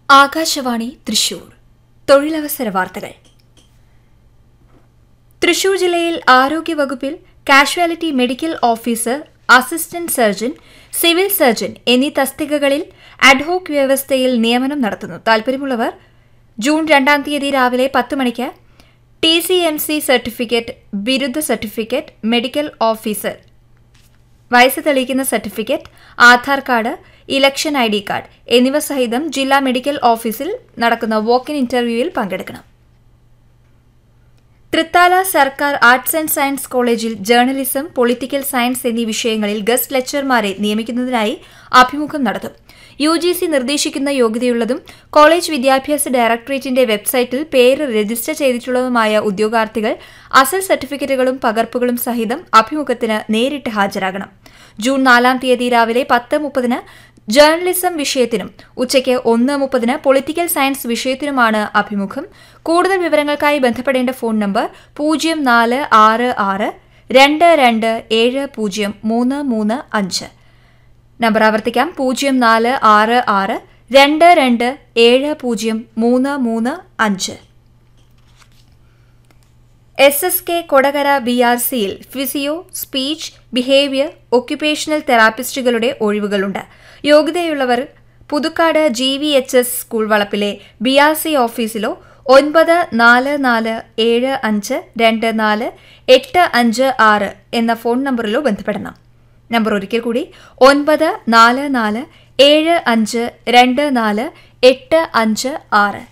ആകാശവാണി തൃശൂർ തൊഴിലവസര വാർത്തകൾ തൃശൂർ ജില്ലയിൽ ആരോഗ്യവകുപ്പിൽ casualty medical officer assistant surgeon civil surgeon എന്നീ തസ്തികകളിൽ അഡ്ഹോക് വ്യവസ്ഥയിൽ നിയമനം നടത്തുന്നു താൽപര്യമുള്ളവർ ജൂൺ രണ്ടാം തീയതി രാവിലെ പത്ത് മണിക്ക് T C M C certificate ബിരുദ സർട്ടിഫിക്കറ്റ് മെഡിക്കൽ ഓഫീസർ വയസ്സ് തെളിയിക്കുന്ന certificate Aadhaar card election I D card എന്നിവ സഹിതം ജില്ലാ മെഡിക്കൽ ഓഫീസിൽ നടക്കുന്ന വോക്ക് ഇൻ ഇന്റർവ്യൂവിൽ പങ്കെടുക്കണം തൃത്താല സർക്കാർ ആർട്സ് ആൻഡ് സയൻസ് കോളേജിൽ ജേർണലിസം പൊളിറ്റിക്കൽ സയൻസ് എന്നീ വിഷയങ്ങളിൽ ഗസ്റ്റ് ലെക്ചർമാരെ നിയമിക്കുന്നതിനായി അഭിമുഖം നടത്തും യു ജി സി നിർദ്ദേശിക്കുന്ന യോഗ്യതയുള്ളതും കോളേജ് വിദ്യാഭ്യാസ ഡയറക്ടറേറ്റിന്റെ വെബ്സൈറ്റിൽ പേര് രജിസ്റ്റർ ചെയ്തിട്ടുള്ളതുമായ ഉദ്യോഗാർത്ഥികൾ അസൽ സർട്ടിഫിക്കറ്റുകളും പകർപ്പുകളും സഹിതം അഭിമുഖത്തിന് നേരിട്ട് ഹാജരാകണം ജൂൺ നാലാം തീയതി രാവിലെ പത്ത് മുപ്പതിന് ജേർണലിസം വിഷയത്തിനും ഉച്ചയ്ക്ക് ഒന്ന് മുപ്പതിന് പൊളിറ്റിക്കൽ സയൻസ് വിഷയത്തിനുമാണ് അഭിമുഖം കൂടുതൽ വിവരങ്ങൾക്കായി ബന്ധപ്പെടേണ്ട ഫോൺ നമ്പർ പൂജ്യം നാല് ആറ് ആറ് രണ്ട് രണ്ട് ഏഴ് പൂജ്യം മൂന്ന് മൂന്ന് അഞ്ച് നമ്പർ ആവർത്തിക്കാം പൂജ്യം നാല് ആറ് ആറ് രണ്ട് രണ്ട് ഏഴ് പൂജ്യം മൂന്ന് മൂന്ന് അഞ്ച് S S K Kodakara B R സിയിൽ ഫിസിയോ സ്പീച്ച് ബിഹേവിയർ ഒക്യുപേഷണൽ തെറാപ്പിസ്റ്റുകളുടെ ഒഴിവുകളുണ്ട് യോഗ്യതയുള്ളവർ Puthukkad G V H S school വളപ്പിലെ ബി ആർ സി ഓഫീസിലോ ഒൻപത് നാല് നാല് ഏഴ് അഞ്ച് രണ്ട് നാല് എട്ട് അഞ്ച് ആറ് എന്ന ഫോൺ നമ്പറിലോ ബന്ധപ്പെടണം നമ്പർ ഒരിക്കൽ കൂടി ഒൻപത് നാല് നാല് ഏഴ് അഞ്ച് രണ്ട് നാല് എട്ട് അഞ്ച് ആറ്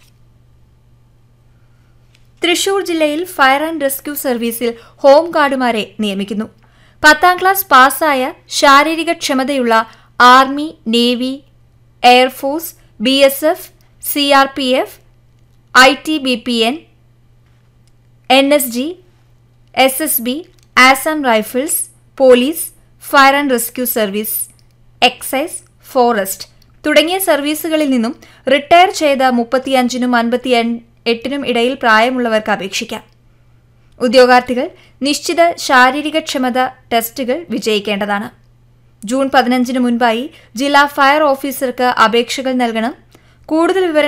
തൃശൂർ ജില്ലയിൽ ഫയർ ആൻഡ് റെസ്ക്യൂ സർവീസിൽ ഹോം ഗാർഡുമാരെ നിയമിക്കുന്നു പത്താം ക്ലാസ് പാസ്സായ ശാരീരിക ക്ഷമതയുള്ള army navy air force B S F C R P F I T B P N N S G S S B Assam rifles police fire and rescue service excise forest തുടങ്ങിയ സർവീസുകളിൽ നിന്നും retire ചെയ്ത മുപ്പത്തിയഞ്ചിനും അൻപത്തി എട്ടിനും ഇടയിൽ പ്രായമുള്ളവർക്ക് അപേക്ഷിക്കാം ഉദ്യോഗാർത്ഥികൾ നിശ്ചിത ശാരീരിക ക്ഷമത ടെസ്റ്റുകൾ വിജയിക്കേണ്ടതാണ് ജൂൺ പതിനഞ്ചിന് മുൻപായി ജില്ലാ ഫയർ ഓഫീസർക്ക് അപേക്ഷകൾ നൽകണം കൂടുതൽ വിവരങ്ങൾ